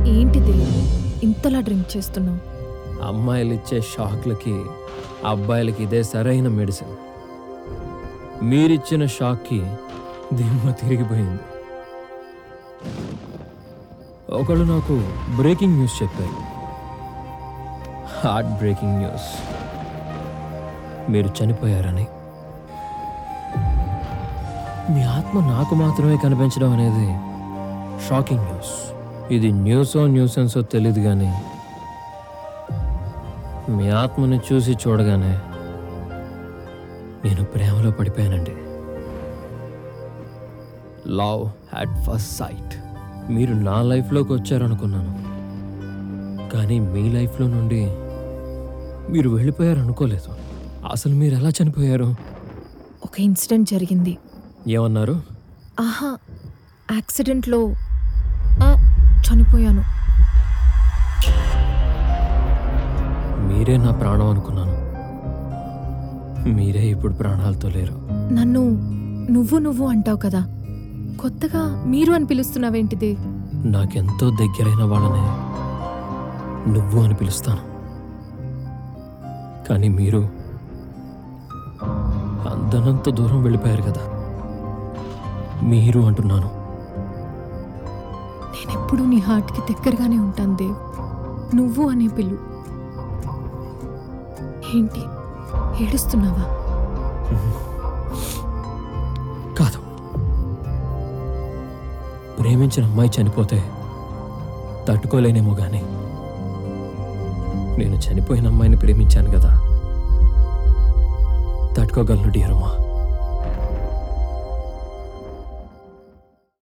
ఏంటిది ఇంతలా డ్రింక్ చేస్తున్నావు అమ్మాయిలు ఇచ్చే షాక్లకి అబ్బాయిలకి ఇదే సరైన మెడిసిన్ మీరిచ్చిన షాక్కి దిమ్మ తిరిగిపోయింది ఒకళ్ళు నాకు బ్రేకింగ్ న్యూస్ చెప్పారు హార్ట్ బ్రేకింగ్ న్యూస్ మీరు చనిపోయారని మీ ఆత్మ నాకు మాత్రమే కనిపించడం అనేది షాకింగ్ న్యూస్ ఇది న్యూసో న్యూసెన్సో తెలియదు కానీ మీ ఆత్మని చూసి చూడగానే నేను ప్రేమలో పడిపోయానండి లవ్ హ్యాట్ ఫస్ట్ సైట్ మీరు నా లైఫ్లోకి వచ్చారనుకున్నాను కానీ మీ లైఫ్లో నుండి మీరు వెళ్ళిపోయారు అనుకోలేదు అసలు మీరు ఎలా చనిపోయారు ఒక ఇన్సిడెంట్ జరిగింది ఏమన్నారు ఆహా యాక్సిడెంట్లో ఆ, చనిపోయాను మీరే నా ప్రాణం అనుకున్నాను మీరే ఇప్పుడు ప్రాణాలతో లేరు నన్ను నువ్వు నువ్వు అంటావు కదా కొత్తగా మీరు అని పిలుస్తున్నావేంటిది నాకెంతో దగ్గరైన వాళ్ళనే నువ్వు అని పిలుస్తాను కానీ మీరు అందనంత దూరం వెళ్ళిపోయారు కదా మీరు అంటున్నాను నేనెప్పుడు నీ హార్ట్కి దగ్గరగానే ఉంటాను దేవ్ నువ్వు అనే పిల్లు ఏంటి ఏడుస్తున్నావా కాదు ప్రేమించిన అమ్మాయి చనిపోతే తట్టుకోలేనేమో కానీ నేను చనిపోయిన అమ్మాయిని ప్రేమించాను కదా తట్టుకోగలను డియరమ్మా